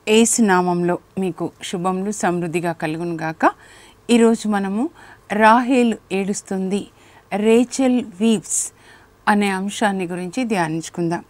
ఏసు నామంలో మీకు శుభములు సమృద్ధిగా కలుగును గాక ఈరోజు మనము రాహేల్ ఏడుస్తుంది రేచల్ వీవ్స్ అనే అంశాన్ని గురించి ధ్యానించుకుందాం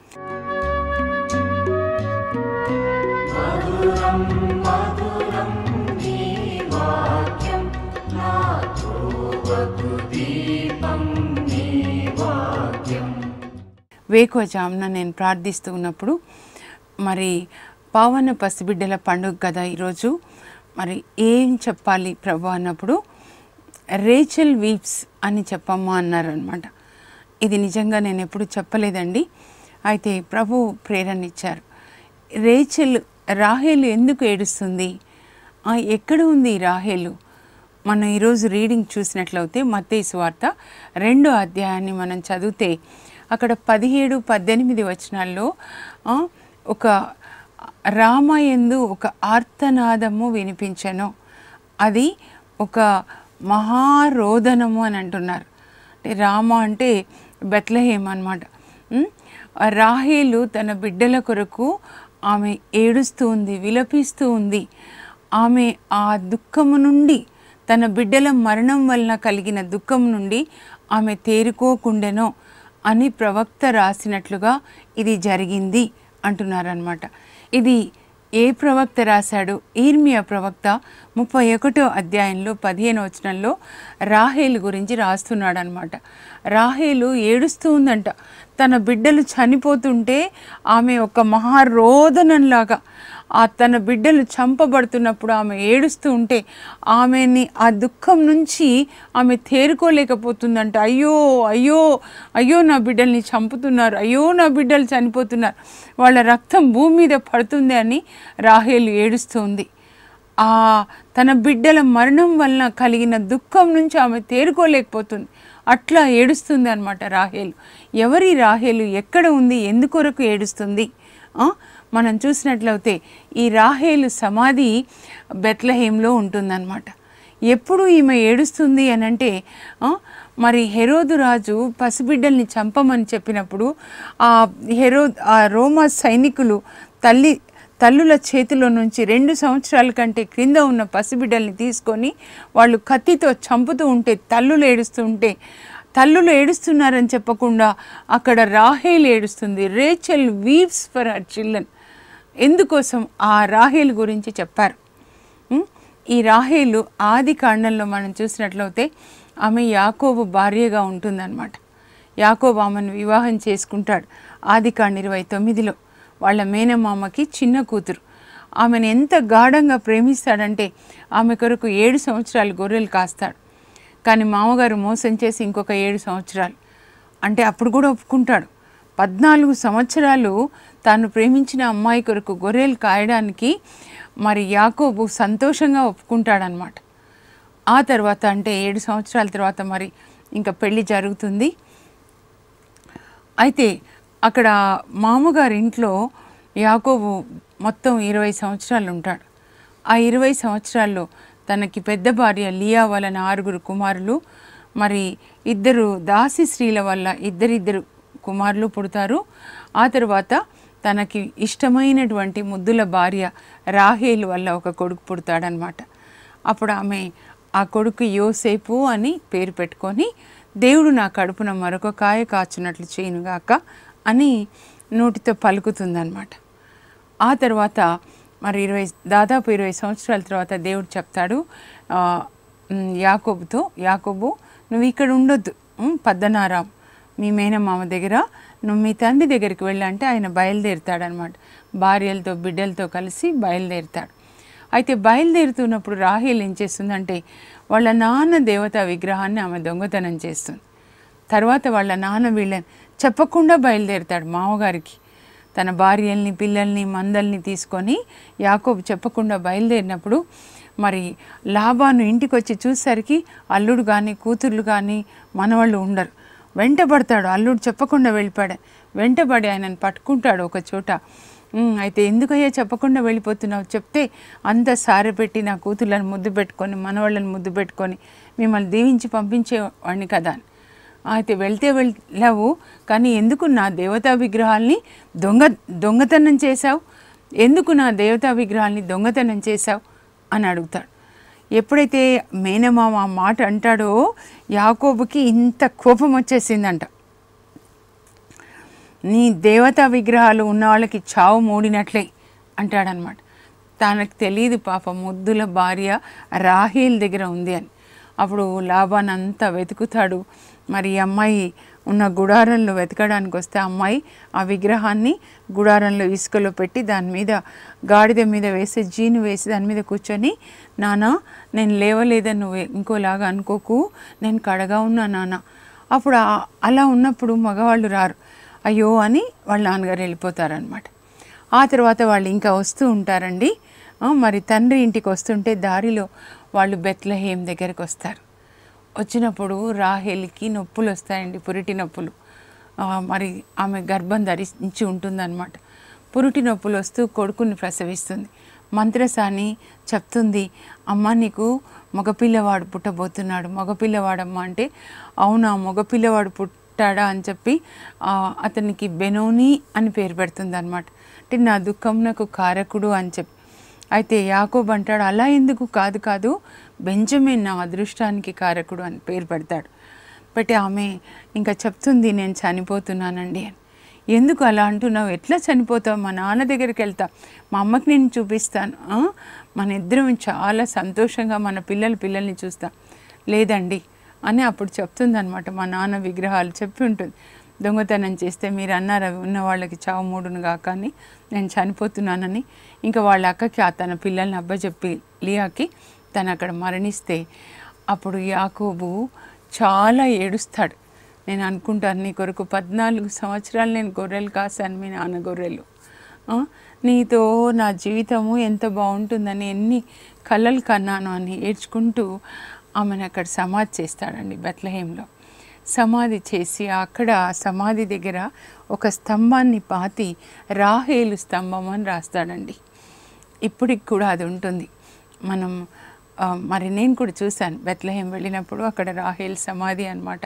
వేకువజామున నేను ప్రార్థిస్తూ ఉన్నప్పుడు మరి పావన పసిబిడ్డల పండుగ కదా ఈరోజు మరి ఏం చెప్పాలి ప్రభు అన్నప్పుడు రేచల్ వీప్స్ అని చెప్పమ్మా అన్నారనమాట ఇది నిజంగా నేను ఎప్పుడు చెప్పలేదండి అయితే ప్రభు ప్రేరణ ఇచ్చారు రేచల్ రాహేలు ఎందుకు ఏడుస్తుంది ఆ, ఎక్కడ ఉంది ఈ రాహేలు మనం ఈరోజు రీడింగ్ చూసినట్లయితే మత్తయి వార్త రెండో అధ్యాయాన్ని మనం చదివితే అక్కడ పదిహేడు పద్దెనిమిది వచనాల్లో ఆ, ఒక రామయందు ఒక ఆర్తనాదము వినిపించను అది ఒక మహారోదనము అని అంటున్నారు అంటే రామ అంటే బెత్లహేమ్ అనమాట రాహేలు తన బిడ్డల కొరకు ఆమె ఏడుస్తూ ఉంది విలపిస్తూ ఉంది ఆమె ఆ దుఃఖము నుండి తన బిడ్డల మరణం వలన కలిగిన దుఃఖం నుండి ఆమె తేరుకోకుండెనో అని ప్రవక్త రాసినట్లుగా ఇది జరిగింది అంటున్నారనమాట ఇది ఏ ప్రవక్త రాశాడు ఈర్మియా ప్రవక్త ముప్పై ఒకటో అధ్యాయంలో పదిహేను వచనంలో రాహేలు గురించి రాస్తున్నాడు అనమాట రాహేలు ఏడుస్తూ ఉందంట తన బిడ్డలు చనిపోతుంటే ఆమె ఒక మహారోదనంలాగా ఆ తన బిడ్డలు చంపబడుతున్నప్పుడు ఆమె ఏడుస్తూ ఉంటే ఆమెని ఆ దుఃఖం నుంచి ఆమె తేరుకోలేకపోతుందంట అయ్యో అయ్యో అయ్యో నా బిడ్డల్ని చంపుతున్నారు అయ్యో నా బిడ్డలు చనిపోతున్నారు వాళ్ళ రక్తం భూమి మీద పడుతుంది అని రాహేలు ఏడుస్తుంది ఆ తన బిడ్డల మరణం వలన కలిగిన దుఃఖం నుంచి ఆమె తేరుకోలేకపోతుంది అట్లా ఏడుస్తుంది అనమాట రాహేలు ఎవరి రాహేలు ఎక్కడ ఉంది ఎందుకొరకు ఏడుస్తుంది ఆ? మనం చూసినట్లయితే ఈ రాహేలు సమాధి బెత్లహేంలో ఉంటుందన్నమాట ఎప్పుడు ఈమె ఏడుస్తుంది అని అంటే ఆ, మరి హెరోదు రాజు పసిబిడ్డల్ని చంపమని చెప్పినప్పుడు ఆ హెరో ఆ రోమా సైనికులు తల్లి తల్లుల చేతిలో నుంచి రెండు సంవత్సరాల కంటే క్రింద ఉన్న పసిబిడ్డల్ని తీసుకొని వాళ్ళు కత్తితో చంపుతూ ఉంటే తల్లులు ఏడుస్తూ ఉంటే తల్లులు ఏడుస్తున్నారని చెప్పకుండా అక్కడ రాహేల్ ఏడుస్తుంది Rachel weeps for her children ఎందుకోసం ఆ రాహేల్ గురించి చెప్పారు ఉం? ఈ రాహేలు ఆది కాండంలో మనం చూసినట్లయితే ఆమె యాకోబు భార్యగా ఉంటుందన్నమాట యాకోబు ఆమెను వివాహం చేసుకుంటాడు ఆది కాండ ఇరవై తొమ్మిదిలో వాళ్ళ మేనమామకి చిన్న కూతురు ఆమెను ఎంత గాఢంగా ప్రేమిస్తాడంటే ఆమె కొరకు ఏడు సంవత్సరాలు గొర్రెలు కాస్తాడు కానీ మామగారు మోసం చేసి ఇంకొక ఏడు సంవత్సరాలు అంటే అప్పుడు కూడా ఒప్పుకుంటాడు పద్నాలుగు సంవత్సరాలు తాను ప్రేమించిన అమ్మాయి కొరకు గొర్రెలు కాయడానికి మరి యాకోబు సంతోషంగా ఒప్పుకుంటాడనమాట ఆ తర్వాత అంటే ఏడు సంవత్సరాల తర్వాత మరి ఇంకా పెళ్లి జరుగుతుంది అయితే అక్కడ మామగారి ఇంట్లో యాకోబు మొత్తం ఇరవై సంవత్సరాలు ఉంటాడు ఆ ఇరవై సంవత్సరాల్లో తనకి పెద్ద భార్య లియా వలన ఆరుగురు కుమారులు మరి ఇద్దరు దాసి స్త్రీల వల్ల ఇద్దరిద్దరు కుమారులు పుడతారు ఆ తర్వాత తనకి ఇష్టమైనటువంటి ముద్దుల భార్య రాహేలు వల్ల ఒక కొడుకు పుడతాడనమాట అప్పుడు ఆమె ఆ కొడుకు యోసేపు అని పేరు పెట్టుకొని దేవుడు నా కడుపున మరొక కాయ కాచున్నట్లు చేయనుగాక అని నోటితో పలుకుతుందన్నమాట ఆ తర్వాత మరి ఇరవై దాదాపు ఇరవై సంవత్సరాల తర్వాత దేవుడు చెప్తాడు ఆ, ఉమ్, యాకోబుతో యాకోబు నువ్వు ఇక్కడ ఉండొద్దు ఉమ్, పద్దనారాం మీ మేనమామ దగ్గర నువ్వు మీ తండ్రి దగ్గరికి వెళ్ళంటే ఆయన బయలుదేరుతాడనమాట భార్యలతో బిడ్డలతో కలిసి బయలుదేరుతాడు అయితే బయలుదేరుతున్నప్పుడు రాహేల్ ఏం చేస్తుందంటే వాళ్ళ నాన్న దేవతా విగ్రహాన్ని ఆమె దొంగతనం చేస్తుంది తర్వాత వాళ్ళ నాన్న వీళ్ళని చెప్పకుండా బయలుదేరుతాడు మామగారికి తన భార్యల్ని పిల్లల్ని మందల్ని తీసుకొని యాకోబు చెప్పకుండా బయలుదేరినప్పుడు మరి లాభాను ఇంటికి వచ్చి చూసేసరికి అల్లుడు కానీ కూతుర్లు కానీ మనవాళ్ళు ఉండరు వెంటబడతాడు అల్లుడు చెప్పకుండా వెళ్ళిపోయాడు వెంటబడి ఆయనను పట్టుకుంటాడు ఒక చోట "ఉమ్, అయితే ఎందుకయ్యా చెప్పకుండా వెళ్ళిపోతున్నావు చెప్తే అంత సారె పెట్టి నా కూతుర్లను ముద్దు పెట్టుకొని మనవాళ్ళని ముద్దు పెట్టుకొని మిమ్మల్ని దీవించి పంపించేవాడిని కదా అని అయితే వెళ్తే వెళ్ళావు కానీ ఎందుకు నా దేవతా విగ్రహాల్ని దొంగ దొంగతనం చేశావు ఎందుకు నా దేవతా విగ్రహాన్ని దొంగతనం చేశావు అని అడుగుతాడు ఎప్పుడైతే మేనమామ ఆ మాట అంటాడో యాకోబుకి ఇంత కోపం వచ్చేసిందంట నీ దేవతా విగ్రహాలు ఉన్న వాళ్ళకి చావు మూడినట్లే అంటాడనమాట తనకు తెలియదు పాప ముద్దుల భార్య రాహేల్ దగ్గర ఉంది అని అప్పుడు లాభాన్ అంతా వెతుకుతాడు మరి ఈ అమ్మాయి ఉన్న గుడారంలో వెతకడానికి వస్తే ఆ అమ్మాయి ఆ విగ్రహాన్ని గుడారంలో ఇసుకలో పెట్టి దాని మీద గాడిద మీద వేసి జీను వేసి దాని మీద కూర్చొని నానా నేను లేవలేదని నువ్వు ఇంకోలాగా అనుకోకు నేను కడగా ఉన్నా నాన్న అప్పుడు ఆ- అలా ఉన్నప్పుడు మగవాళ్ళు రారు అయ్యో అని వాళ్ళ నాన్నగారు వెళ్ళిపోతారనమాట ఆ తర్వాత వాళ్ళు ఇంకా వస్తూ ఉంటారండి ఆ, మరి తండ్రి ఇంటికి వస్తుంటే దారిలో వాళ్ళు బెత్లహేం దగ్గరికి వస్తారు వచ్చినప్పుడు రాహేల్కి నొప్పులు వస్తాయండి పురిటి నొప్పులు ఆ, మరి ఆమె గర్భం ధరించి ఉంటుందన్నమాట పురిటి నొప్పులు వస్తూ కొడుకుని ప్రసవిస్తుంది మంత్రసాని చెప్తుంది అమ్మ నీకు మగపిల్లవాడు పుట్టబోతున్నాడు మగపిల్లవాడమ్మ అంటే అవునా మగపిల్లవాడు పుట్టాడా అని చెప్పి ఆ, అతనికి బెనోని అని పేరు పెడుతుంది అనమాట అంటే నా దుఃఖం నాకు కారకుడు అని చెప్పి అయితే యాకోబ్ అంటాడు అలా ఎందుకు కాదు కాదు బెంజమిన్ నా అదృష్టానికి కారకుడు అని పేరు పెడతాడు పెట్టి ఆమె ఇంకా చెప్తుంది నేను చనిపోతున్నానండి అని ఎందుకు అలా అంటున్నావు ఎట్లా చనిపోతావు మా నాన్న దగ్గరికి వెళ్తా మా అమ్మకి నేను చూపిస్తాను ఆ? మన ఇద్దరం చాలా సంతోషంగా మన పిల్లల పిల్లల్ని చూస్తాం లేదండి అని అప్పుడు చెప్తుందనమాట మా నాన్న విగ్రహాలు చెప్పి ఉంటుంది దొంగతనం చేస్తే మీరు అన్నారు అవి ఉన్న వాళ్ళకి చావు మూడును కాక అని నేను చనిపోతున్నానని ఇంకా వాళ్ళ అక్కకి ఆ తన పిల్లల్ని అబ్బ చెప్పి లియాకి తను అక్కడ మరణిస్తే అప్పుడు యాకోబు చాలా ఏడుస్తాడు నేను అనుకుంటాను నీ కొరకు పద్నాలుగు సంవత్సరాలు నేను గొర్రెలు కాశాను మీ నాన్న గొర్రెలు ఆ, నీతో నా జీవితము ఎంత బాగుంటుందని ఎన్ని కలలు కన్నాను అని ఏడ్చుకుంటూ ఆమెను అక్కడ సమాధి చేస్తాడండి బెత్లహేంలో సమాధి చేసి అక్కడ ఆ సమాధి దగ్గర ఒక స్తంభాన్ని పాతి రాహేలు స్తంభం అని రాస్తాడండి ఇప్పటికి కూడా అది ఉంటుంది మనం ఆ, మరి నేను కూడా చూశాను బెత్లహేం వెళ్ళినప్పుడు అక్కడ రాహేల్ సమాధి అనమాట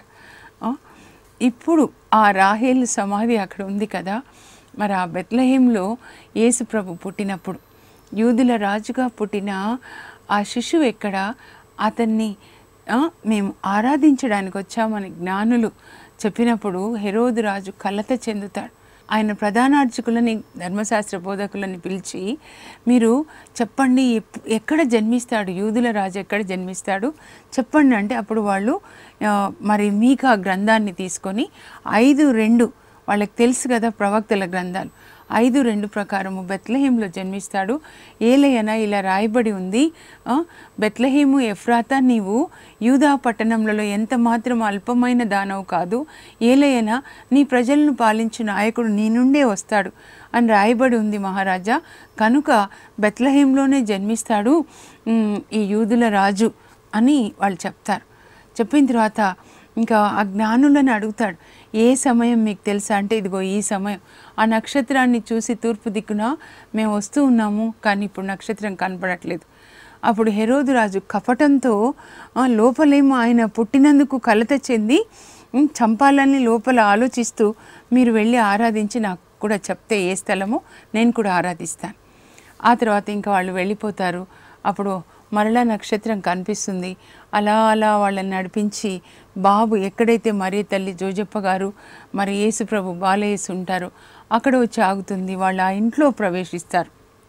ఇప్పుడు ఆ రాహేల్ సమాధి అక్కడ ఉంది కదా మరి ఆ బెత్లహేంలో యేసు ప్రభు పుట్టినప్పుడు యూదుల రాజుగా పుట్టిన ఆ శిశువు ఎక్కడ అతన్ని ఆ, మేము ఆరాధించడానికి వచ్చామని జ్ఞానులు చెప్పినప్పుడు హెరోదు రాజు కలత చెందుతాడు ఆయన ప్రధానార్చకులని ధర్మశాస్త్ర బోధకులని పిలిచి మీరు చెప్పండి ఎప్- ఎక్కడ జన్మిస్తాడు యూదుల రాజు ఎక్కడ జన్మిస్తాడు చెప్పండి అంటే అప్పుడు వాళ్ళు ఆ, మరి మీకు ఆ గ్రంథాన్ని తీసుకొని ఐదు రెండు వాళ్ళకి తెలుసు కదా ప్రవక్తల గ్రంథాలు ఐదు రెండు ప్రకారము బెత్లహేంలో జన్మిస్తాడు ఏలయన ఇలా రాయబడి ఉంది ఆ, బెత్లహేము ఎఫ్రాతా నీవు యూదా పట్టణంలో ఎంత మాత్రం అల్పమైన దానవు కాదు ఏలయన నీ ప్రజలను పాలించు నాయకుడు నీ నుండే వస్తాడు అని రాయబడి ఉంది మహారాజా కనుక బెత్లహేంలోనే జన్మిస్తాడు ఉమ్, ఈ యూదుల రాజు అని వాళ్ళు చెప్తారు చెప్పిన తర్వాత ఇంకా ఆ జ్ఞానులను అడుగుతాడు ఏ సమయం మీకు తెలుసా అంటే ఇదిగో ఈ సమయం ఆ నక్షత్రాన్ని చూసి తూర్పు దిక్కున మేము వస్తూ ఉన్నాము కానీ ఇప్పుడు నక్షత్రం కనపడట్లేదు అప్పుడు హెరోదు రాజు కపటంతో "ఆ, లోపలేమో ఆయన పుట్టినందుకు కలత చెంది "ఉమ్, చంపాలని లోపల ఆలోచిస్తూ మీరు వెళ్ళి ఆరాధించి నాకు కూడా చెప్తే ఏ స్థలమో నేను కూడా ఆరాధిస్తాను ఆ తర్వాత ఇంకా వాళ్ళు వెళ్ళిపోతారు అప్పుడు మరలా నక్షత్రం కనిపిస్తుంది అలా అలా వాళ్ళని నడిపించి బాబు ఎక్కడైతే మరీ తల్లి జోజప్ప గారు మరి యేసు ప్రభు బాలయేసు ఉంటారో అక్కడ వచ్చి ఆగుతుంది వాళ్ళు ఆ ఇంట్లో ప్రవేశిస్తారు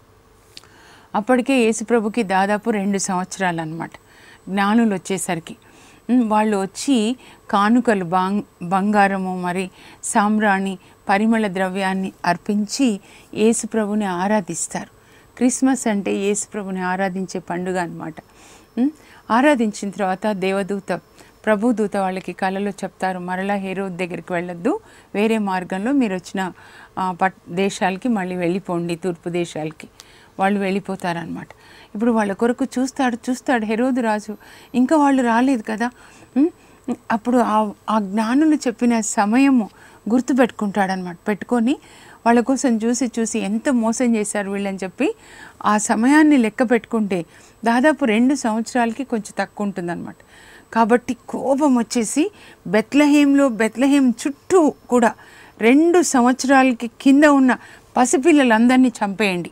అప్పటికే యేసుప్రభుకి దాదాపు రెండు సంవత్సరాలు అనమాట జ్ఞానులు వచ్చేసరికి ఉమ్, వాళ్ళు వచ్చి కానుకలు బాంగ్ బంగారము మరి సాంబ్రాణి పరిమళ ద్రవ్యాన్ని అర్పించి యేసుప్రభుని ఆరాధిస్తారు క్రిస్మస్ అంటే యేసుప్రభుని ఆరాధించే పండుగ అనమాట ఆరాధించిన తర్వాత దేవదూత ప్రభుదూత వాళ్ళకి కళలో చెప్తారు మరలా హేరో దగ్గరికి వెళ్ళొద్దు వేరే మార్గంలో మీరు వచ్చిన ఆ, పట్ దేశాలకి మళ్ళీ వెళ్ళిపోండి తూర్పు దేశాలకి వాళ్ళు వెళ్ళిపోతారనమాట ఇప్పుడు వాళ్ళ కొరకు చూస్తాడు చూస్తాడు హెరోదు రాజు ఇంకా వాళ్ళు రాలేదు కదా ఉమ్, అప్పుడు ఆ ఆ జ్ఞానులు చెప్పిన సమయము గుర్తు పెట్టుకుంటాడనమాట పెట్టుకొని వాళ్ళ కోసం చూసి చూసి ఎంత మోసం చేశారు వీళ్ళని చెప్పి ఆ సమయాన్ని లెక్క పెట్టుకుంటే దాదాపు రెండు సంవత్సరాలకి కొంచెం తక్కువ ఉంటుందన్నమాట కాబట్టి కోపం వచ్చేసి బెత్లహేంలో బెత్లహేం చుట్టూ కూడా రెండు సంవత్సరాలకి కింద ఉన్న పసిపిల్లలందరినీ చంపేయండి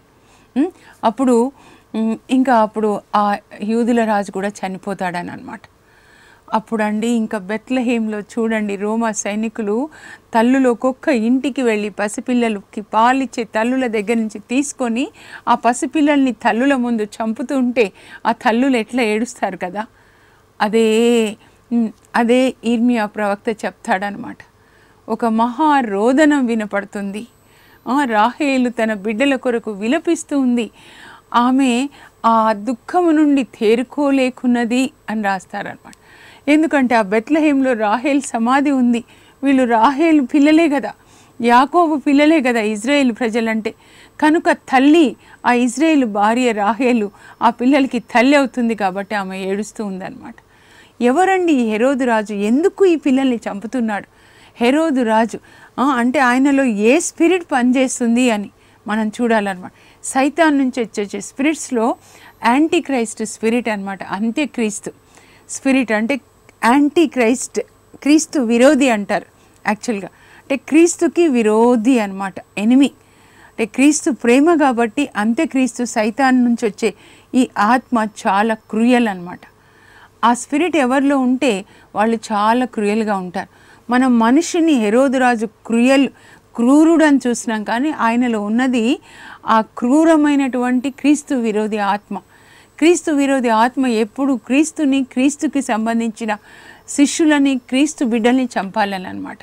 ఉమ్, అప్పుడు ఉమ్, ఇంకా అప్పుడు ఆ యూదుల రాజు కూడా చనిపోతాడని అనమాట అప్పుడండి ఇంకా బెత్లహేంలో చూడండి రోమా సైనికులు తల్లులు ఒక్కొక్క ఇంటికి వెళ్ళి పసిపిల్లలకి పాలిచ్చే తల్లుల దగ్గర నుంచి తీసుకొని ఆ పసిపిల్లల్ని తల్లుల ముందు చంపుతూ ఉంటే ఆ తల్లులు ఎట్లా ఏడుస్తారు కదా అదే ఉమ్, అదే ఈర్మియా ప్రవక్త చెప్తాడనమాట ఒక మహా రోదనం వినపడుతుంది ఆ, రాహేలు తన బిడ్డల కొరకు విలపిస్తూ ఉంది ఆమె ఆ దుఃఖము నుండి తేరుకోలేకున్నది అని రాస్తారనమాట ఎందుకంటే ఆ బెత్లహేంలో రాహేల్ సమాధి ఉంది వీళ్ళు రాహేలు పిల్లలే కదా యాకోబు పిల్లలే కదా ఇజ్రాయేల్ ప్రజలంటే కనుక తల్లి ఆ ఇజ్రాయేల్ భార్య రాహేలు ఆ పిల్లలకి తల్లి అవుతుంది కాబట్టి ఆమె ఏడుస్తూ ఉందన్నమాట ఎవరండి ఈ హెరోదు రాజు ఎందుకు ఈ పిల్లల్ని చంపుతున్నాడు హెరోదు రాజు ఆ, అంటే ఆయనలో ఏ స్పిరిట్ పనిచేస్తుంది అని మనం చూడాలన్నమాట సైతాన్ నుంచి వచ్చే స్పిరిట్స్లో యాంటీ క్రైస్ట్ స్పిరిట్ అనమాట అంత్యక్రీస్తు స్పిరిట్ అంటే యాంటీ క్రైస్ట్ క్రీస్తు విరోధి అంటారు యాక్చువల్గా అంటే క్రీస్తుకి విరోధి అనమాట ఎనిమి అంటే క్రీస్తు ప్రేమ కాబట్టి అంత్యక్రీస్తు సైతాన్ నుంచి వచ్చే ఈ ఆత్మ చాలా క్రూయల్ అనమాట ఆ స్పిరిట్ ఎవరిలో ఉంటే వాళ్ళు చాలా క్రూయల్గా ఉంటారు మనం మనిషిని హెరోదురాజు క్రూయల్ క్రూరుడు అని చూసినాం కానీ ఆయనలో ఉన్నది ఆ క్రూరమైనటువంటి క్రీస్తు విరోధి ఆత్మ క్రీస్తు విరోధి ఆత్మ ఎప్పుడు క్రీస్తుని క్రీస్తుకి సంబంధించిన శిష్యులని క్రీస్తు బిడ్డల్ని చంపాలని అనమాట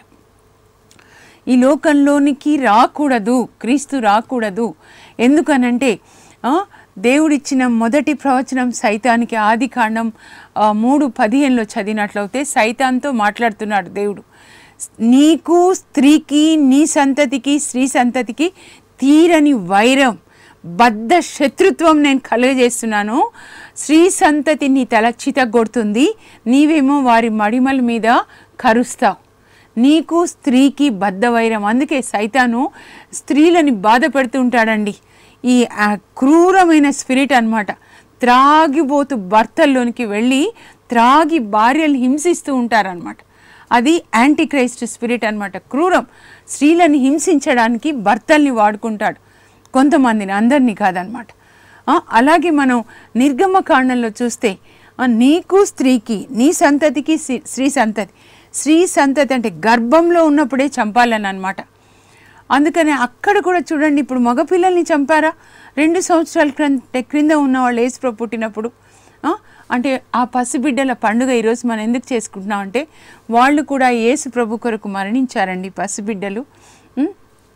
ఈ లోకంలోనికి రాకూడదు క్రీస్తు రాకూడదు ఎందుకనంటే ఆ, దేవుడిచ్చిన మొదటి ప్రవచనం సైతానికి ఆది కాండం ఆ, మూడు పదిహేనులో చదివినట్లయితే సైతాన్తో మాట్లాడుతున్నాడు దేవుడు నీకు స్త్రీకి నీ సంతతికి స్త్రీ సంతతికి తీరని వైరం బద్ధ శత్రుత్వం నేను కలుగజేస్తున్నాను స్త్రీ సంతతి నీ తల చితగొడుతుంది నీవేమో వారి మడిమల మీద కరుస్తావు నీకు స్త్రీకి బద్ధవైరం అందుకే సైతాను స్త్రీలని బాధ పెడుతూ ఉంటాడండి ఈ ఆ క్రూరమైన స్పిరిట్ అన్నమాట త్రాగిపోతూ భర్తల్లోనికి వెళ్ళి త్రాగి భార్యలు హింసిస్తూ ఉంటారనమాట అది యాంటీ క్రైస్ట్ స్పిరిట్ అన్నమాట క్రూరం స్త్రీలను హింసించడానికి భర్తల్ని వాడుకుంటాడు కొంతమందిని అందరినీ కాదనమాట ఆ, అలాగే మనం నిర్గమ కాండంలో చూస్తే ఆ, నీకు స్త్రీకి నీ సంతతికి సి- స్త్రీ సంతతి స్త్రీ సంతతి అంటే గర్భంలో ఉన్నప్పుడే చంపాలని అనమాట అందుకని అక్కడ కూడా చూడండి ఇప్పుడు మగపిల్లల్ని చంపారా రెండు సంవత్సరాల క్రింద క్రింద ఉన్న వాళ్ళు ఏసుప్రభు పుట్టినప్పుడు ఆ, అంటే ఆ పసిబిడ్డల పండుగ ఈరోజు మనం ఎందుకు చేసుకుంటున్నాం అంటే వాళ్ళు కూడా యేసు ప్రభు కొరకు మరణించారండి పసిబిడ్డలు ఉం?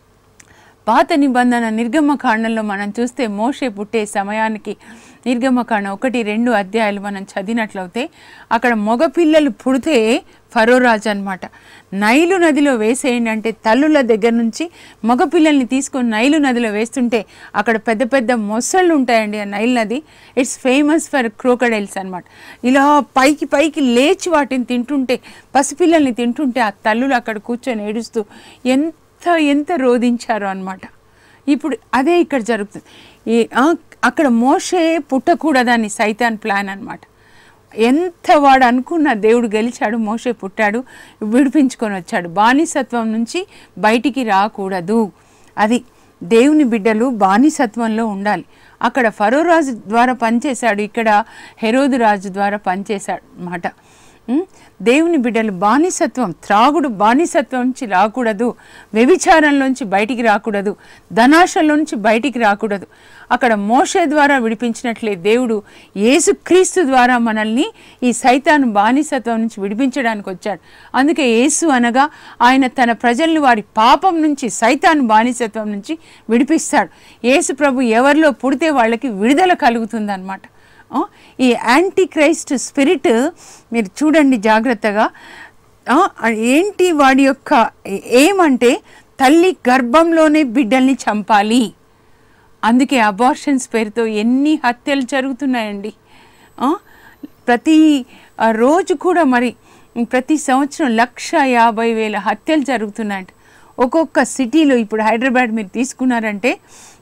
పాత నిబంధన నిర్గమకాండంలో మనం చూస్తే మోషే పుట్టే సమయానికి నిర్గమకాండం ఒకటి రెండు అధ్యాయాలు మనం చదివినట్లయితే అక్కడ మగపిల్లలు పుడితే ఫరోరాజు అనమాట నైలు నదిలో వేసేయండి అంటే తల్లుల దగ్గర నుంచి మగపిల్లల్ని తీసుకొని నైలు నదిలో వేస్తుంటే అక్కడ పెద్ద పెద్ద మొసళ్ళు ఉంటాయండి ఆ నైల్ నది ఇట్స్ ఫేమస్ ఫర్ క్రోకడైల్స్ అనమాట ఇలా పైకి పైకి లేచి వాటిని తింటుంటే పసిపిల్లల్ని తింటుంటే ఆ తల్లులు అక్కడ కూర్చొని ఏడుస్తూ ఎంత ఎంత ఎంత రోధించారో అనమాట ఇప్పుడు అదే ఇక్కడ జరుగుతుంది ఈ ఆ, అక్కడ మోషే పుట్టకూడదని సైతాన్ ప్లాన్ అనమాట ఎంత వాడు అనుకున్న దేవుడు గెలిచాడు మోషే పుట్టాడు విడిపించుకొని వచ్చాడు బానిసత్వం నుంచి బయటికి రాకూడదు అది దేవుని బిడ్డలు బానిసత్వంలో ఉండాలి అక్కడ ఫరో రాజు ద్వారా పనిచేశాడు ఇక్కడ హెరోదు రాజు ద్వారా పనిచేశాడు అన్నమాట ఉం? దేవుని బిడ్డలు బానిసత్వం త్రాగుడు బానిసత్వం నుంచి రాకూడదు వ్యభిచారంలోంచి బయటికి రాకూడదు ధనాశలోంచి బయటికి రాకూడదు అక్కడ మోషే ద్వారా విడిపించినట్లే దేవుడు యేసుక్రీస్తు ద్వారా మనల్ని ఈ సైతాను బానిసత్వం నుంచి విడిపించడానికి వచ్చాడు అందుకే యేసు అనగా ఆయన తన ప్రజల్ని వారి పాపం నుంచి సైతాను బానిసత్వం నుంచి విడిపిస్తాడు యేసు ప్రభు ఎవరిలో పుడితే వాళ్ళకి విడుదల కలుగుతుందన్నమాట ఆ, ఈ యాంటీ క్రైస్ట్ స్పిరిట్ మీరు చూడండి జాగ్రత్తగా ఆ, ఏంటి వాడి యొక్క ఏమంటే తల్లి గర్భంలోనే బిడ్డల్ని చంపాలి అందుకే అబార్షన్స్ పేరుతో ఎన్ని హత్యలు జరుగుతున్నాయండి ఆ, ప్రతి ఆ, రోజు కూడా మరి ప్రతి సంవత్సరం లక్ష యాభై వేల హత్యలు జరుగుతున్నాయంట ఒక్కొక్క సిటీలో ఇప్పుడు హైదరాబాద్ మీరు తీసుకున్నారంటే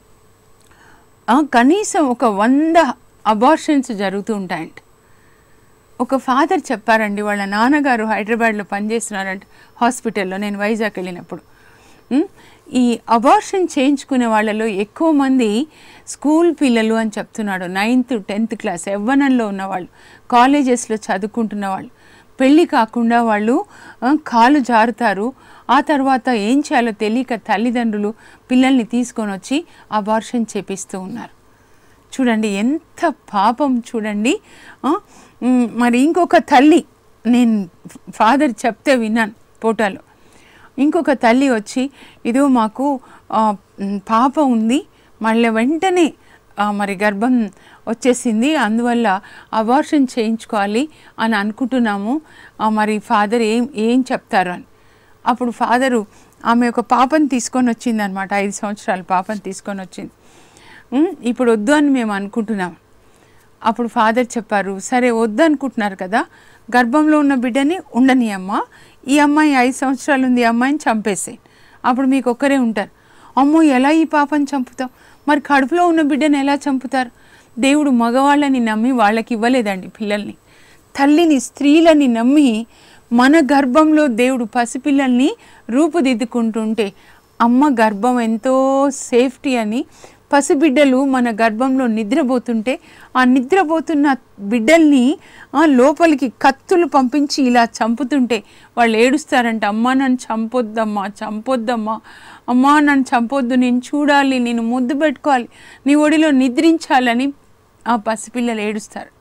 ఆ, కనీసం ఒక వంద అబార్షన్స్ జరుగుతూ ఉంటాయంట ఒక ఫాదర్ చెప్పారండి వాళ్ళ నాన్నగారు హైదరాబాద్లో పనిచేస్తున్నారంట హాస్పిటల్లో నేను వైజాగ్ వెళ్ళినప్పుడు ఉమ్, ఈ అబార్షన్ చేయించుకునే వాళ్ళలో ఎక్కువ మంది స్కూల్ పిల్లలు అని చెప్తున్నాడు నైన్త్ టెన్త్ క్లాస్ యవ్వనంలో ఉన్నవాళ్ళు కాలేజెస్లో చదువుకుంటున్న వాళ్ళు పెళ్ళి కాకుండా వాళ్ళు ఆ, కాలు జారుతారు ఆ తర్వాత ఏం చేయాలో తెలియక తల్లిదండ్రులు పిల్లల్ని తీసుకొని వచ్చి అబార్షన్ చేపిస్తూ ఉన్నారు చూడండి ఎంత పాపం చూడండి ఆ, మ్, మరి ఇంకొక తల్లి నేను ఫాదర్ చెప్తే విన్నాను ఫోటోలో ఇంకొక తల్లి వచ్చి ఇదో మాకు ఆ, మ్, పాప ఉంది మళ్ళీ వెంటనే ఆ, మరి గర్భం వచ్చేసింది అందువల్ల అబార్షన్ చేయించుకోవాలి అని అనుకుంటున్నాము ఆ, మరి ఫాదర్ ఏం ఏం చెప్తారు అని అప్పుడు ఫాదరు ఆమె ఒక పాపను తీసుకొని వచ్చింది అనమాట ఐదు సంవత్సరాల పాపను తీసుకొని వచ్చింది "ఉమ్, ఇప్పుడు వద్దు అని మేము అనుకుంటున్నాం అప్పుడు ఫాదర్ చెప్పారు సరే వద్దు అనుకుంటున్నారు కదా గర్భంలో ఉన్న బిడ్డని ఉండని అమ్మ ఈ అమ్మాయి ఐదు సంవత్సరాలు ఉంది ఈ అమ్మాయిని చంపేసే అప్పుడు మీకు ఒక్కరే ఉంటారు అమ్మో ఎలా ఈ పాపని చంపుతాం మరి కడుపులో ఉన్న బిడ్డని ఎలా చంపుతారు దేవుడు మగవాళ్ళని నమ్మి వాళ్ళకి ఇవ్వలేదండి పిల్లల్ని తల్లిని స్త్రీలని నమ్మి మన గర్భంలో దేవుడు పసిపిల్లల్ని రూపుదిద్దుకుంటుంటే అమ్మ గర్భం ఎంతో సేఫ్టీ అని పసిబిడ్డలు మన గర్భంలో నిద్రపోతుంటే ఆ నిద్రపోతున్న బిడ్డల్ని ఆ లోపలికి కత్తులు పంపించి ఇలా చంపుతుంటే వాళ్ళు ఏడుస్తారంట అమ్మ నన్ను చంపొద్దమ్మా చంపొద్దమ్మా అమ్మా నన్ను చంపొద్దు నేను చూడాలి నేను ముద్దు పెట్టుకోవాలి నీ ఒడిలో నిద్రించాలని ఆ పసిపిల్లలు ఏడుస్తారు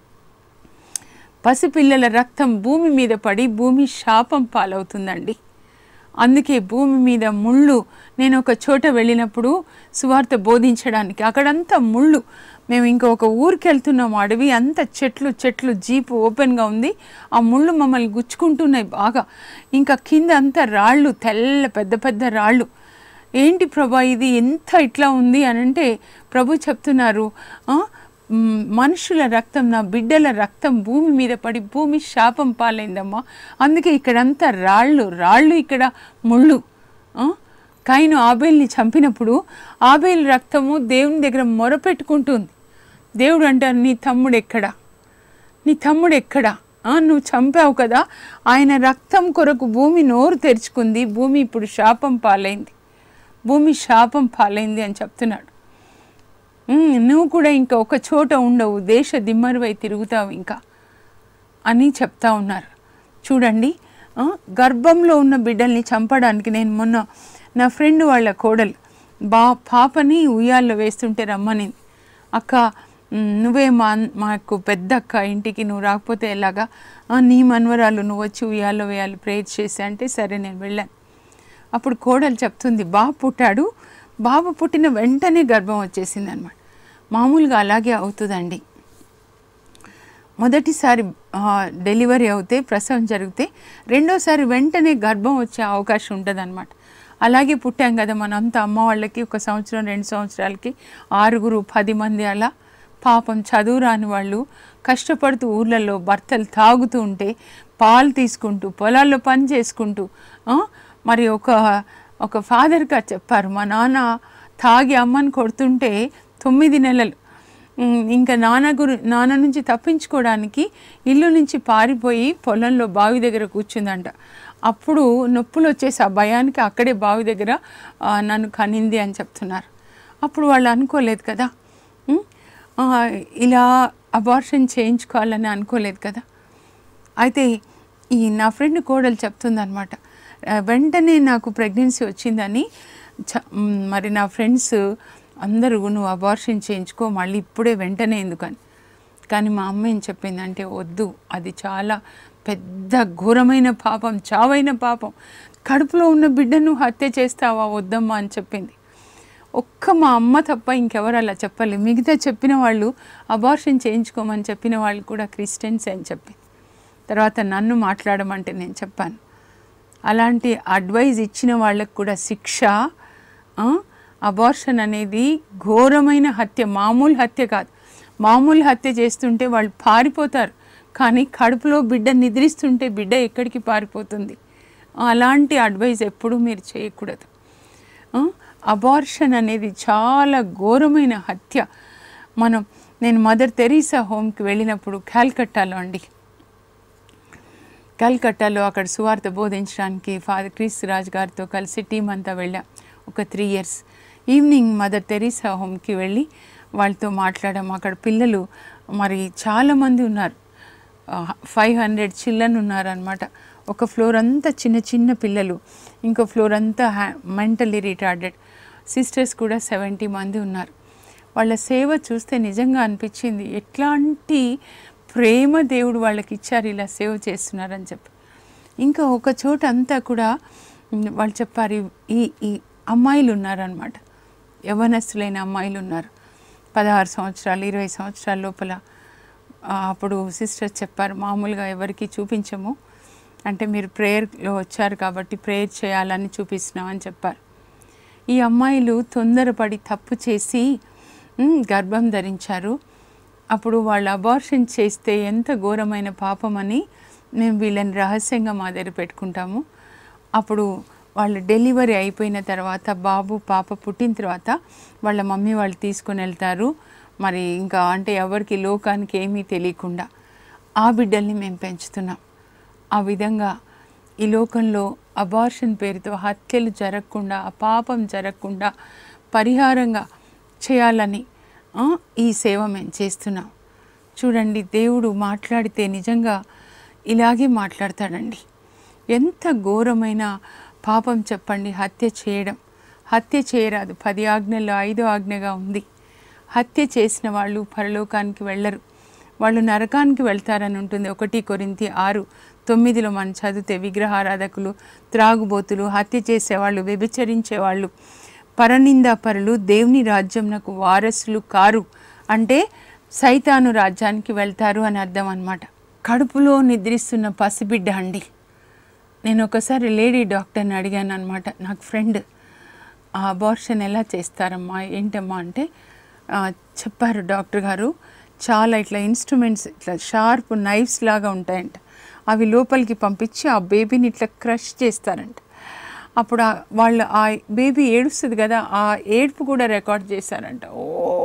పసిపిల్లల రక్తం భూమి మీద పడి భూమి శాపం పాలవుతుందండి అందుకే భూమి మీద ముళ్ళు నేను ఒక చోట వెళ్ళినప్పుడు సువార్త బోధించడానికి అక్కడంతా ముళ్ళు మేము ఇంకొక ఊరికి వెళ్తున్నాము అడవి అంత చెట్లు చెట్లు జీపు ఓపెన్గా ఉంది ఆ ముళ్ళు మమ్మల్ని గుచ్చుకుంటున్నాయి బాగా ఇంకా కింద అంతా రాళ్ళు తెల్ల పెద్ద పెద్ద రాళ్ళు ఏంటి ప్రభా ఇది ఎంత ఇట్లా ఉంది అని అంటే ప్రభు చెప్తున్నారు "ఆ, మ్, మనుషుల రక్తం నా బిడ్డల రక్తం భూమి మీద పడి భూమి శాపం పాలైందమ్మా అందుకే ఇక్కడంతా రాళ్ళు రాళ్ళు ఇక్కడ ముళ్ళు ఆ? కాయిను ఆబేల్ని చంపినప్పుడు ఆబేల్ రక్తము దేవుని దగ్గర మొరపెట్టుకుంటుంది దేవుడు అంటారు నీ తమ్ముడు ఎక్కడా నీ తమ్ముడు ఎక్కడా ఆ, నువ్వు చంపావు కదా ఆయన రక్తం కొరకు భూమి నోరు తెరుచుకుంది భూమి ఇప్పుడు శాపం పాలైంది భూమి శాపం పాలైంది అని చెప్తున్నాడు "ఉమ్, నువ్వు కూడా ఇంకా ఒక చోట ఉండవు దేశ దిమ్మరువై తిరుగుతావు ఇంకా అని చెప్తా ఉన్నారు చూడండి ఆ, గర్భంలో ఉన్న బిడ్డల్ని చంపడానికి నేను మొన్న నా ఫ్రెండ్ వాళ్ళ కోడలు బా పాపని ఉయ్యాల్లో వేస్తుంటే రమ్మనింది అక్క మ్, నువ్వే మా మాకు పెద్ద అక్క ఇంటికి నువ్వు రాకపోతే ఎలాగా "ఆ, నీ మనవరాలు నువ్వు వచ్చి ఉయ్యాల్లో వేయాలి ప్రేయర్ చేసి అంటే సరే నేను వెళ్ళాను అప్పుడు కోడలు చెప్తుంది బాబు పుట్టాడు బాబు పుట్టిన వెంటనే గర్భం వచ్చేసింది అనమాట మామూలుగా అలాగే అవుతుందండి మొదటిసారి ఆ, డెలివరీ అవుతే ప్రసవం జరిగితే రెండోసారి వెంటనే గర్భం వచ్చే అవకాశం ఉంటుంది అలాగే పుట్టాం కదా మనంతా అమ్మ వాళ్ళకి ఒక సంవత్సరం రెండు సంవత్సరాలకి ఆరుగురు పది మంది అలా పాపం చదువు రాని వాళ్ళు కష్టపడుతూ ఊర్లలో భర్తలు తాగుతూ ఉంటే పాలు తీసుకుంటూ పొలాల్లో పని చేసుకుంటూ ఆ, మరి ఒక ఒక ఫాదర్గా చెప్పారు మా నాన్న తాగి అమ్మని కొడుతుంటే తొమ్మిది నెలలు ఉమ్, ఇంకా నాన్న గురి నాన్న నుంచి తప్పించుకోవడానికి ఇల్లు నుంచి పారిపోయి పొలంలో బావి దగ్గర కూర్చుందంట అప్పుడు నొప్పులు వచ్చేసి ఆ భయానికి అక్కడే బావి దగ్గర ఆ, నన్ను కనింది అని చెప్తున్నారు అప్పుడు వాళ్ళు అనుకోలేదు కదా ఉమ్, ఆ, ఇలా అబార్షన్ చేయించుకోవాలని అనుకోలేదు కదా అయితే ఈ నా ఫ్రెండ్ కోడలు చెప్తుందనమాట వెంటనే నాకు ప్రెగ్నెన్సీ వచ్చిందని చ- మ్, మరి నా ఫ్రెండ్స్ అందరూ నువ్వు అబార్షన్ చేయించుకో మళ్ళీ ఇప్పుడే వెంటనే ఎందుకని కానీ మా అమ్మ ఏం చెప్పిందంటే వద్దు అది చాలా పెద్ద ఘోరమైన పాపం చావైన పాపం కడుపులో ఉన్న బిడ్డను హత్య చేస్తావా వద్దమ్మా అని చెప్పింది ఒక్క మా అమ్మ తప్ప ఇంకెవరు అలా చెప్పలేదు మిగతా చెప్పిన వాళ్ళు అబార్షన్ చేయించుకోమని చెప్పిన వాళ్ళు కూడా క్రిస్టియన్స్ అని చెప్పి తర్వాత నన్ను మాట్లాడమంటే నేను చెప్పాను అలాంటి అడ్వైజ్ ఇచ్చిన వాళ్ళకు కూడా శిక్ష అబార్షన్ అనేది ఘోరమైన హత్య మామూలు హత్య కాదు మామూలు హత్య చేస్తుంటే వాళ్ళు పారిపోతారు కానీ కడుపులో బిడ్డ నిద్రిస్తుంటే బిడ్డ ఎక్కడికి పారిపోతుంది అలాంటి అడ్వైజ్ ఎప్పుడూ మీరు చేయకూడదు అబార్షన్ అనేది చాలా ఘోరమైన హత్య మనం నేను మదర్ తెరీసా హోమ్కి వెళ్ళినప్పుడు క్యాల్కట్టాలో అండి కల్కట్టాలో అక్కడ సువార్త బోధించడానికి ఫాదర్ క్రీస్తు రాజ్ గారితో కలిసి టీం అంతా వెళ్ళాం ఒక three years evening mother Teresa హోమ్కి వెళ్ళి వాళ్ళతో మాట్లాడాము అక్కడ పిల్లలు మరి చాలామంది ఉన్నారు ఫైవ్ హండ్రెడ్ చిల్డ్రన్ ఉన్నారనమాట ఒక ఫ్లోర్ అంతా చిన్న చిన్న పిల్లలు ఇంకో ఫ్లోర్ అంతా హ్యా మెంటలీ రిటార్డెడ్ సిస్టర్స్ కూడా సెవెంటీ మంది ఉన్నారు వాళ్ళ సేవ చూస్తే నిజంగా అనిపించింది ఎట్లాంటి ప్రేమ దేవుడు వాళ్ళకి ఇచ్చారు ఇలా సేవ చేస్తున్నారని చెప్పి ఇంకా ఒక చోట అంతా కూడా ఉమ్, వాళ్ళు చెప్పారు ఈ- ఈ ఈ అమ్మాయిలు ఉన్నారనమాట యవనస్తులైన అమ్మాయిలు ఉన్నారు పదహారు సంవత్సరాలు ఇరవై సంవత్సరాల లోపల ఆ, అప్పుడు సిస్టర్ చెప్పారు మామూలుగా ఎవరికి చూపించము అంటే మీరు ప్రేయర్లో వచ్చారు కాబట్టి ప్రేయర్ చేయాలని చూపిస్తున్నామని చెప్పారు ఈ అమ్మాయిలు తొందరపడి తప్పు చేసి ఉమ్, గర్భం ధరించారు అప్పుడు వాళ్ళు అబార్షన్ చేస్తే ఎంత ఘోరమైన పాపమని మేము వీళ్ళని రహస్యంగా మా దగ్గర పెట్టుకుంటాము అప్పుడు వాళ్ళు డెలివరీ అయిపోయిన తర్వాత బాబు పాప పుట్టిన తర్వాత వాళ్ళ మమ్మీ వాళ్ళు తీసుకొని వెళ్తారు మరి ఇంకా అంటే ఎవరికి లోకానికి ఏమీ తెలియకుండా ఆ బిడ్డల్ని మేము పెంచుతున్నాం ఆ విధంగా ఈ లోకంలో అబార్షన్ పేరుతో హత్యలు జరగకుండా ఆ పాపం జరగకుండా పరిహారంగా చేయాలని ఆ, ఈ సేవ మేము చేస్తున్నాం చూడండి దేవుడు మాట్లాడితే నిజంగా ఇలాగే మాట్లాడతాడండి ఎంత ఘోరమైన పాపం చెప్పండి హత్య చేయడం హత్య చేయరాదు పది ఆజ్ఞల్లో ఐదో ఆజ్ఞగా ఉంది హత్య చేసిన వాళ్ళు పరలోకానికి వెళ్ళరు వాళ్ళు నరకానికి వెళ్తారని ఉంటుంది ఒకటి కొరింతి ఆరు తొమ్మిదిలో మనం చదివితే విగ్రహారాధకులు త్రాగుబోతులు హత్య చేసేవాళ్ళు వ్యభిచరించేవాళ్ళు పరనిందాపరులు దేవుని రాజ్యంనకు వారసులు కారు అంటే సైతాను రాజ్యానికి వెళ్తారు అని అర్థం అన్నమాట కడుపులో నిద్రిస్తున్న పసిబిడ్డ అండి నేను ఒకసారి లేడీ డాక్టర్ని అడిగాను అనమాట నాకు ఫ్రెండ్ ఆ అబార్షన్ ఎలా చేస్తారమ్మా ఏంటమ్మా అంటే ఆ, చెప్పారు డాక్టర్ గారు చాలా ఇట్లా ఇన్స్ట్రుమెంట్స్ ఇట్లా షార్ప్ నైఫ్స్ లాగా ఉంటాయంట అవి లోపలికి పంపించి ఆ బేబీని ఇట్లా క్రష్ చేస్తారంట అప్పుడు ఆ- వాళ్ళు ఆ బేబీ ఏడుస్తుంది కదా ఆ ఏడుపు కూడా రికార్డ్ చేశారంట ఓ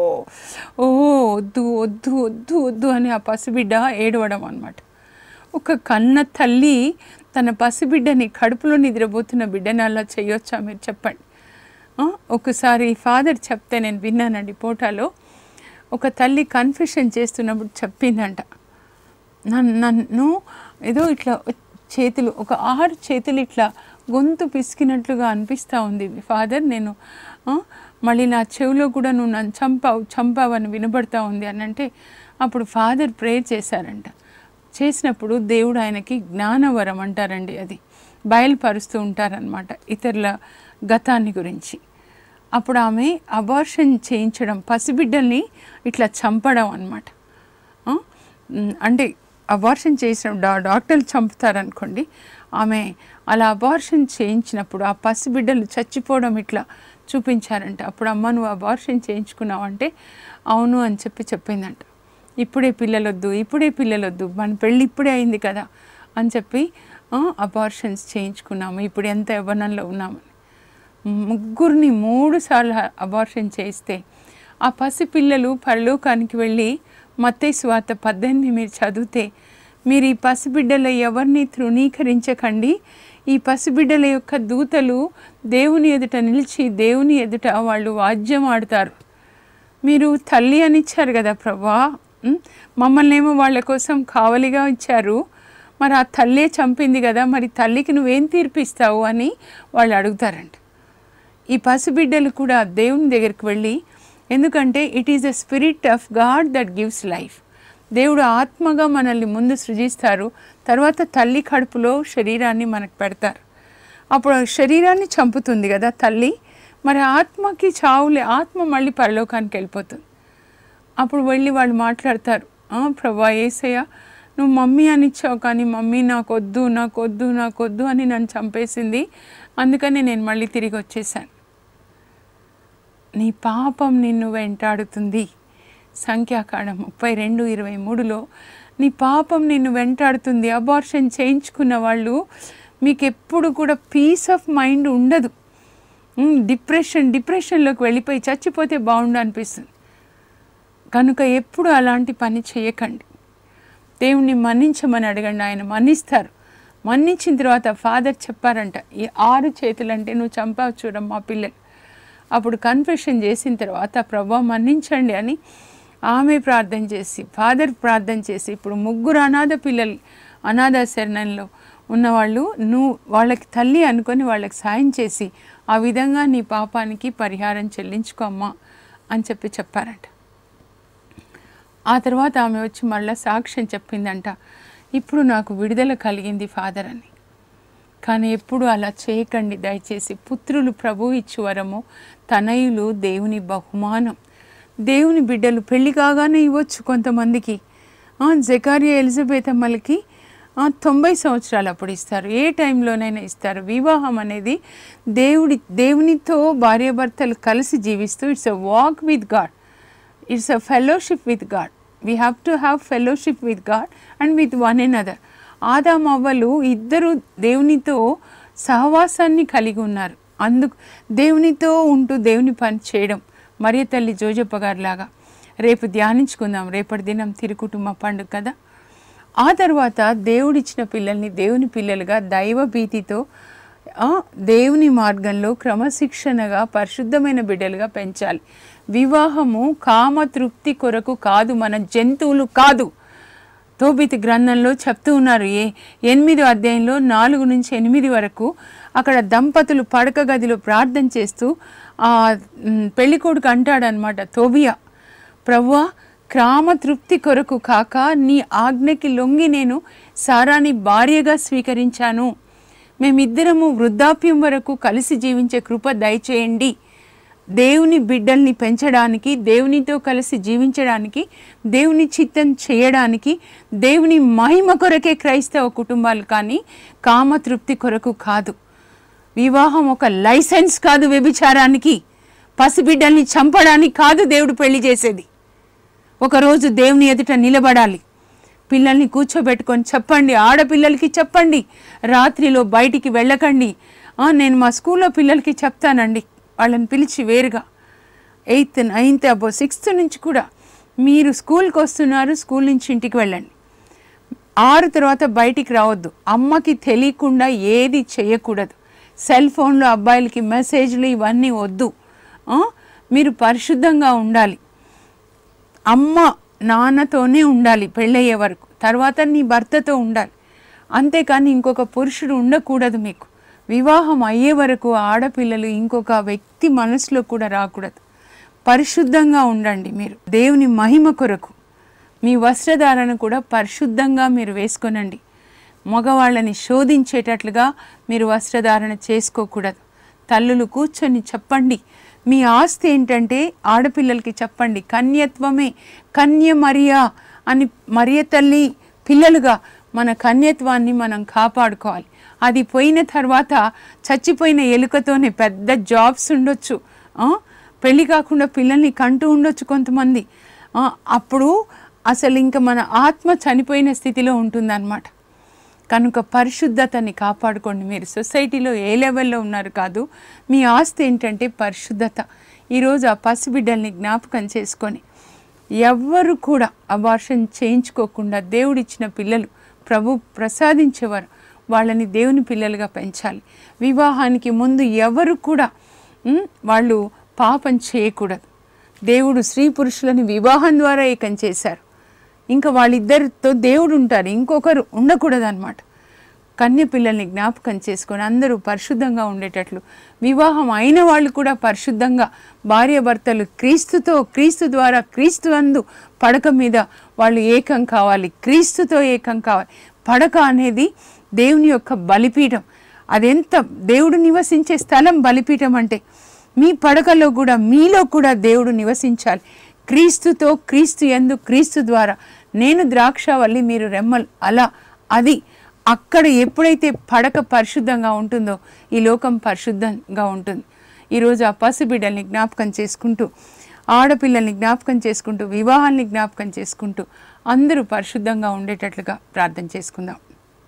ఓ వద్దు వద్దు వద్దు వద్దు అని ఆ పసిబిడ్డ ఏడవడం అనమాట ఒక కన్న తల్లి తన పసిబిడ్డని కడుపులో నిద్రపోతున్న బిడ్డని అలా చేయొచ్చా మీరు చెప్పండి ఆ, ఒకసారి ఫాదర్ చెప్తే నేను విన్నానండి పోటాలో ఒక తల్లి కన్ఫెషన్ చేస్తున్నప్పుడు చెప్పిందంట నన్ను నన్ను ఏదో ఇట్లా చేతులు ఒక ఆరు చేతులు ఇట్లా గొంతు పిసికినట్లుగా అనిపిస్తూ ఉంది ఫాదర్ నేను ఆ, మళ్ళీ నా చెవిలో కూడా నువ్వు నన్ను చంపావు చంపావని వినబడతా ఉంది అని అంటే అప్పుడు ఫాదర్ ప్రేయర్ చేశారంట చేసినప్పుడు దేవుడు ఆయనకి జ్ఞానవరం అంటారండి అది బయలుపరుస్తూ ఉంటారనమాట ఇతరుల గతాన్ని గురించి అప్పుడు ఆమె అబార్షన్ చేయించడం పసిబిడ్డల్ని ఇట్లా చంపడం అనమాట ఆ? మ్, అంటే అబార్షన్ చేసిన డా డాక్టర్లు చంపుతారనుకోండి ఆమె అలా అబార్షన్ చేయించినప్పుడు ఆ పసిబిడ్డలు చచ్చిపోవడం ఇట్లా చూపించారంట అప్పుడు అమ్మ నువ్వు అబార్షన్ చేయించుకున్నావు అంటే అవును అని చెప్పి చెప్పిందంట ఇప్పుడే పిల్లలొద్దు ఇప్పుడే పిల్లలొద్దు మన పెళ్ళి ఇప్పుడే అయింది కదా అని చెప్పి అబార్షన్స్ చేయించుకున్నాము ఇప్పుడు ఎంత యవ్వనంలో ఉన్నామని ముగ్గురిని మూడు సార్లు అబార్షన్ చేస్తే ఆ పసిపిల్లలు పరలోకానికి వెళ్ళి మత్తయి స్వాత పద్దెనిమిది మీరు చదివితే మీరు ఈ పసిబిడ్డల ఎవరిని తృణీకరించకండి ఈ పసిబిడ్డల యొక్క దూతలు దేవుని ఎదుట నిలిచి దేవుని ఎదుట వాళ్ళు వాద్యం ఆడతారు మీరు తల్లి అని ఇచ్చారు కదా ప్రభా ఉమ్, మమ్మల్ని ఏమో వాళ్ళ కోసం కావలిగా ఇచ్చారు మరి ఆ తల్లే చంపింది కదా మరి తల్లికి నువ్వేం తీర్పిస్తావు అని వాళ్ళు అడుగుతారంట ఈ పసిబిడ్డలు కూడా దేవుని దగ్గరికి వెళ్ళి ఎందుకంటే it is the spirit of God that gives life దేవుడు ఆత్మగా మనల్ని ముందు సృజిస్తారు తర్వాత తల్లి కడుపులో శరీరాన్ని మనకు పెడతారు అప్పుడు ఆ శరీరాన్ని చంపుతుంది కదా తల్లి మరి ఆత్మకి చావులే ఆత్మ మళ్ళీ పరలోకానికి వెళ్ళిపోతుంది అప్పుడు వెళ్ళి వాళ్ళు మాట్లాడతారు "ఆ, ప్రభా ఏసయ్య నువ్వు మమ్మీ అని ఇచ్చావు కానీ మమ్మీ నాకు వద్దు నాకు వద్దు నాకు వద్దు అని నన్ను చంపేసింది అందుకని నేను మళ్ళీ తిరిగి వచ్చేసాను నీ పాపం నిన్ను వెంటాడుతుంది సంఖ్యాకాండం ముప్పై రెండు ఇరవై మూడులో నీ పాపం నిన్ను వెంటాడుతుంది అబార్షన్ చేయించుకున్న వాళ్ళు మీకు ఎప్పుడు కూడా పీస్ ఆఫ్ మైండ్ ఉండదు ఉమ్, డిప్రెషన్ డిప్రెషన్లోకి వెళ్ళిపోయి చచ్చిపోతే బాగుండు అనిపిస్తుంది కనుక ఎప్పుడు అలాంటి పని చేయకండి దేవుణ్ణి మన్నించమని అడగండి ఆయన మన్నిస్తారు మన్నించిన తర్వాత ఫాదర్ చెప్పారంట ఈ ఆరు చేతులు అంటే నువ్వు చంపావు చూడమ్మా పిల్లలు అప్పుడు కన్ఫెషన్ చేసిన తర్వాత ప్రభా మన్నించండి అని ఆమె ప్రార్థన చేసి ఫాదర్ ప్రార్థన చేసి ఇప్పుడు ముగ్గురు అనాథ పిల్లలు అనాథ శరణంలో ఉన్నవాళ్ళు నువ్వు వాళ్ళకి తల్లి అనుకొని వాళ్ళకి సాయం చేసి ఆ విధంగా నీ పాపానికి పరిహారం చెల్లించుకో అమ్మా అని చెప్పి చెప్పారంట ఆ తర్వాత ఆమె వచ్చి మళ్ళీ సాక్ష్యం చెప్పిందంట ఇప్పుడు నాకు విడుదల కలిగింది ఫాదర్ అని కానీ ఎప్పుడు అలా చేయకండి దయచేసి పుత్రులు ప్రభు ఇచ్చు వరము తనయులు దేవుని బహుమానం దేవుని బిడ్డలు పెళ్లి కాగానే ఇవ్వచ్చు కొంతమందికి ఆ, జకారియా ఎలిజబెత్ అమ్మలకి ఆ, తొంభై సంవత్సరాలు అప్పుడు ఇస్తారు ఏ టైంలోనైనా ఇస్తారు వివాహం అనేది దేవుడి దేవునితో భార్యాభర్తలు కలిసి జీవిస్తూ it's a walk with God it's a fellowship with God we have to have fellowship with God and with one another Adam అవ్వలు ఇద్దరు దేవునితో సహవాసాన్ని కలిగి ఉన్నారు అందుకు దేవునితో ఉంటూ దేవుని పని చేయడం మరియ తల్లి జోజప్ప గారిలాగా రేపు ధ్యానించుకుందాం రేపటి దినం తిరుకుటుంబ పండుగ కదా ఆ తర్వాత దేవుడిచ్చిన పిల్లల్ని దేవుని పిల్లలుగా దైవ భీతితో ఆ, దేవుని మార్గంలో క్రమశిక్షణగా పరిశుద్ధమైన బిడ్డలుగా పెంచాలి వివాహము కామ తృప్తి కొరకు కాదు మన జంతువులు కాదు తోబితి గ్రంథంలో చెప్తూ ఉన్నారు ఏ ఎనిమిదో అధ్యాయంలో నాలుగు నుంచి ఎనిమిది వరకు అక్కడ దంపతులు పడక గదిలో ప్రార్థన చేస్తూ ఆ మ్, పెళ్లి కొడుకు అంటాడనమాట తోబియా ప్రవ్వా క్రామ తృప్తి కొరకు కాక నీ ఆజ్ఞకి లొంగి నేను సారాని భార్యగా స్వీకరించాను మేమిద్దరము వృద్ధాప్యం వరకు కలిసి జీవించే కృప దయచేయండి దేవుని బిడ్డల్ని పెంచడానికి దేవునితో కలిసి జీవించడానికి దేవుని చిత్తం చేయడానికి దేవుని మహిమ కొరకే క్రైస్తవ కుటుంబాలు కానీ కామతృప్తి కొరకు కాదు వివాహం ఒక లైసెన్స్ కాదు వ్యభిచారానికి పసిబిడ్డల్ని చంపడానికి కాదు దేవుడు పెళ్లి చేసేది ఒకరోజు దేవుని ఎదుట నిలబడాలి పిల్లల్ని కూర్చోబెట్టుకొని చెప్పండి ఆడపిల్లలకి చెప్పండి రాత్రిలో బయటికి వెళ్ళకండి ఆ, నేను మా స్కూల్లో పిల్లలకి చెప్తానండి వాళ్ళని పిలిచి వేరుగా ఎయిత్ నైన్త్ అబో సిక్స్త్ నుంచి కూడా మీరు స్కూల్కి వస్తున్నారు స్కూల్ నుంచి ఇంటికి వెళ్ళండి ఆరు తర్వాత బయటికి రావద్దు అమ్మకి తెలియకుండా ఏది చేయకూడదు సెల్ ఫోన్లో అబ్బాయిలకి మెసేజ్లు ఇవన్నీ వద్దు ఆ? మీరు పరిశుద్ధంగా ఉండాలి అమ్మ నాన్నతోనే ఉండాలి పెళ్ళయ్యే వరకు తర్వాత నీ భర్తతో ఉండాలి అంతేకాని ఇంకొక పురుషుడు ఉండకూడదు మీకు వివాహం అయ్యే వరకు ఆడపిల్లలు ఇంకొక వ్యక్తి మనసులో కూడా రాకూడదు పరిశుద్ధంగా ఉండండి మీరు దేవుని మహిమ కొరకు మీ వస్త్రధారణ కూడా పరిశుద్ధంగా మీరు వేసుకొనండి మగవాళ్ళని శోధించేటట్లుగా మీరు వస్త్రధారణ చేసుకోకూడదు తల్లులు కూర్చొని చెప్పండి మీ ఆస్తి ఏంటంటే ఆడపిల్లలకి చెప్పండి కన్యత్వమే కన్య మరియా అని మరియ తల్లి పిల్లలుగా మన కన్యత్వాన్ని మనం కాపాడుకోవాలి అది పోయిన తర్వాత చచ్చిపోయిన ఎలుకతోనే పెద్ద జాబ్స్ ఉండొచ్చు ఆ? పెళ్లి కాకుండా పిల్లల్ని కంటూ ఉండొచ్చు కొంతమంది ఆ, అప్పుడు అసలు ఇంకా మన ఆత్మ చనిపోయిన స్థితిలో ఉంటుందన్నమాట కనుక పరిశుద్ధతని కాపాడుకోండి మీరు సొసైటీలో ఏ లెవెల్లో ఉన్నారు కాదు మీ ఆస్తి ఏంటంటే పరిశుద్ధత ఈరోజు ఆ పసిబిడ్డల్ని జ్ఞాపకం చేసుకొని ఎవ్వరు కూడా అబార్షన్ చేయించుకోకుండా దేవుడిచ్చిన పిల్లలు ప్రభు ప్రసాదించేవారు వాళ్ళని దేవుని పిల్లలుగా పెంచాలి వివాహానికి ముందు ఎవరు కూడా ఉమ్, వాళ్ళు పాపం చేయకూడదు దేవుడు స్త్రీ పురుషులని వివాహం ద్వారా ఏకం చేశారు ఇంకా వాళ్ళిద్దరితో దేవుడు ఉంటారు ఇంకొకరు ఉండకూడదు అనమాట కన్య పిల్లల్ని జ్ఞాపకం చేసుకొని అందరూ పరిశుద్ధంగా ఉండేటట్లు వివాహం అయిన వాళ్ళు కూడా పరిశుద్ధంగా భార్యాభర్తలు క్రీస్తుతో క్రీస్తు ద్వారా క్రీస్తు అందు పడక మీద వాళ్ళు ఏకం కావాలి క్రీస్తుతో ఏకం కావాలి పడక అనేది దేవుని యొక్క బలిపీఠం అదెంత దేవుడు నివసించే స్థలం బలిపీఠం అంటే మీ పడకలో కూడా మీలో కూడా దేవుడు నివసించాలి క్రీస్తుతో క్రీస్తు ఎందు క్రీస్తు ద్వారా నేను ద్రాక్షవల్లి మీరు రెమ్మలు అలా అది అక్కడ ఎప్పుడైతే పడక పరిశుద్ధంగా ఉంటుందో ఈ లోకం పరిశుద్ధంగా ఉంటుంది ఈరోజు ఆ పసిబిడ్డల్ని జ్ఞాపకం చేసుకుంటూ ఆడపిల్లల్ని జ్ఞాపకం చేసుకుంటూ వివాహాల్ని జ్ఞాపకం చేసుకుంటూ అందరూ పరిశుద్ధంగా ఉండేటట్లుగా ప్రార్థన చేసుకుందాం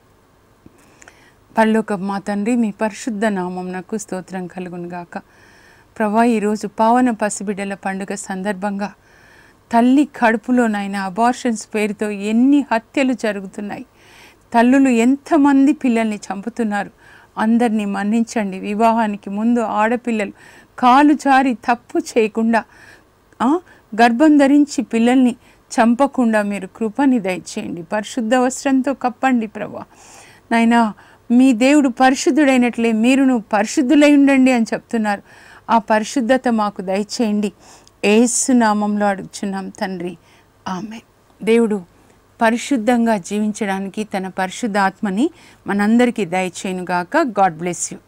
పరలోక మా తండ్రి మీ పరిశుద్ధ నామం నాకు స్తోత్రం కలుగును గాక ప్రభా ఈరోజు పావన పసిబిడ్డల పండుగ సందర్భంగా తల్లి కడుపులోనైనా అబార్షన్స్ పేరుతో ఎన్ని హత్యలు జరుగుతున్నాయి తల్లులు ఎంతమంది పిల్లల్ని చంపుతున్నారు అందరినీ మన్నించండి వివాహానికి ముందు ఆడపిల్లలు కాలు జారి తప్పు చేయకుండా ఆ, గర్భం ధరించి పిల్లల్ని చంపకుండా మీరు కృపని దయచేయండి పరిశుద్ధ వస్త్రంతో కప్పండి ప్రభా నాయనా మీ దేవుడు పరిశుద్ధుడైనట్లే మీరును పరిశుద్ధులై ఉండండి అని చెప్తున్నారు ఆ పరిశుద్ధత మాకు దయచేయండి ఏసు నామంలో అడుగుచున్నాం తండ్రి ఆమె దేవుడు పరిశుద్ధంగా జీవించడానికి తన పరిశుద్ధాత్మని మనందరికీ దయచేయునుగాక గాడ్ బ్లెస్ యూ